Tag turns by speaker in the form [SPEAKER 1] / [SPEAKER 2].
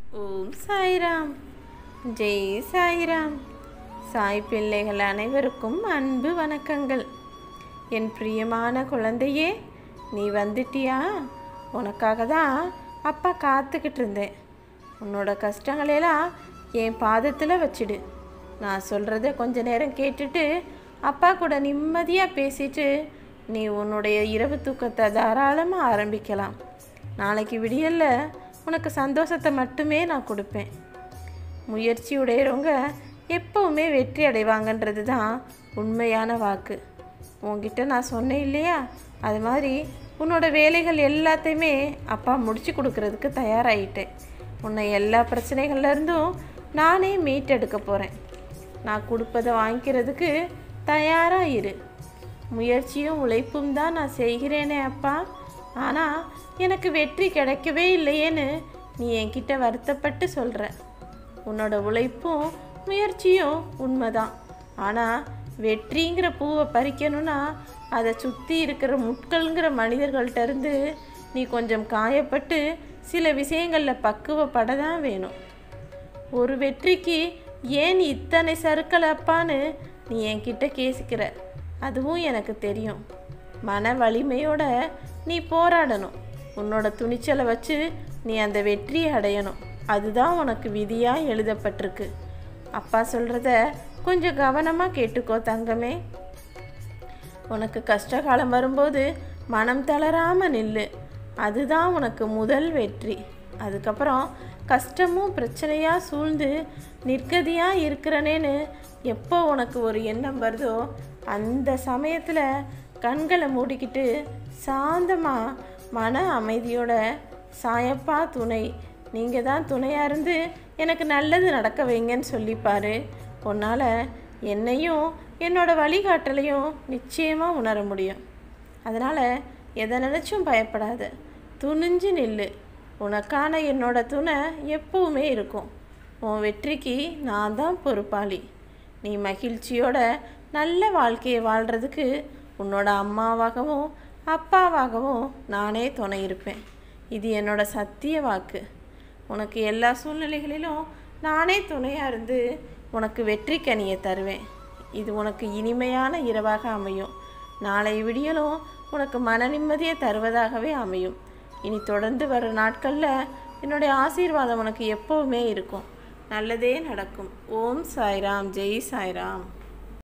[SPEAKER 1] ஓம் சாய்ராம் ஜெய் சாய்ராம் சாய் பிள்ளைகள் அனைவருக்கும் அன்பு வணக்கங்கள் என் பிரியமான குழந்தையே நீ வந்துட்டியா உனக்காக தான் அப்பா காத்துக்கிட்டு இருந்தேன் உன்னோட கஷ்டங்களையெல்லாம் என் பாதத்தில் வச்சிடு நான் சொல்கிறத கொஞ்ச நேரம் கேட்டுட்டு அப்பா கூட நிம்மதியாக பேசிட்டு நீ உன்னுடைய இரவு தூக்கத்தை தாராளமாக ஆரம்பிக்கலாம் நாளைக்கு விடியல்ல உனக்கு சந்தோஷத்தை மட்டுமே நான் கொடுப்பேன் முயற்சி உடையறவங்க எப்பவுமே வெற்றி அடைவாங்கன்றது தான் உண்மையான வாக்கு உன்கிட்ட நான் சொன்னேன் இல்லையா அது மாதிரி உன்னோட வேலைகள் எல்லாத்தையுமே அப்பா முடிச்சு கொடுக்கறதுக்கு தயாராகிட்டேன் உன்னை எல்லா பிரச்சனைகள்ல இருந்தும் நானே மீட்டெடுக்க போகிறேன் நான் கொடுப்பதை வாங்கிக்கிறதுக்கு தயாராக இரு முயற்சியும் உழைப்பும் தான் நான் செய்கிறேனே அப்பா ஆனால் எனக்கு வெற்றி கிடைக்கவே இல்லையேன்னு நீ என்கிட்ட வருத்தப்பட்டு சொல்கிற உன்னோட உழைப்பும் முயற்சியும் உண்மைதான் ஆனால் வெற்றிங்கிற பூவை பறிக்கணும்னா அதை சுற்றி இருக்கிற முட்கள்ங்கிற மனிதர்கள்ட்ட இருந்து நீ கொஞ்சம் காயப்பட்டு சில விஷயங்களில் பக்குவப்பட தான் வேணும் ஒரு வெற்றிக்கு ஏன் இத்தனை சறுக்கல் அப்பான்னு நீ என்கிட்ட கேசிக்கிற அதுவும் எனக்கு தெரியும் மன வலிமையோட நீ போராடணும் உன்னோட துணிச்சலை வச்சு நீ அந்த வெற்றியை அடையணும் அதுதான் உனக்கு விதியாக எழுதப்பட்டிருக்கு அப்பா சொல்கிறத கொஞ்சம் கவனமாக கேட்டுக்கோ தங்கமே உனக்கு கஷ்டகாலம் வரும்போது மனம் தளராமல் நில்லு அதுதான் உனக்கு முதல் வெற்றி அதுக்கப்புறம் கஷ்டமும் பிரச்சனையாக சூழ்ந்து நிர்கதியாக இருக்கிறனேன்னு எப்போ உனக்கு ஒரு எண்ணம் வருதோ அந்த சமயத்தில் கண்களை மூடிக்கிட்டு சாந்தமாக மன அமைதியோட சாயப்பா துணை நீங்கள் தான் துணையாக இருந்து எனக்கு நல்லது நடக்க வைங்கன்னு சொல்லிப்பாரு உன்னால் என்னையும் என்னோட வழிகாட்டலையும் நிச்சயமாக உணர முடியும் அதனால் எதை நினச்சும் பயப்படாத துணிஞ்சு நில்லு உனக்கான என்னோட துணை எப்பவுமே இருக்கும் உன் வெற்றிக்கு நான் தான் பொறுப்பாளி நீ மகிழ்ச்சியோட நல்ல வாழ்க்கையை வாழ்கிறதுக்கு உன்னோட அம்மாவாகவும் அப்பாவாகவும் நானே துணை இருப்பேன் இது என்னோட சத்திய வாக்கு உனக்கு எல்லா சூழ்நிலைகளிலும் நானே துணையாக இருந்து உனக்கு வெற்றி கனியை தருவேன் இது உனக்கு இனிமையான இரவாக அமையும் நாளை விடியலும் உனக்கு மன நிம்மதியை தருவதாகவே அமையும் இனி தொடர்ந்து வர நாட்களில் என்னுடைய ஆசீர்வாதம் உனக்கு எப்போவுமே இருக்கும் நல்லதே நடக்கும் ஓம் சாய்ராம் ஜெய் சாய்ராம்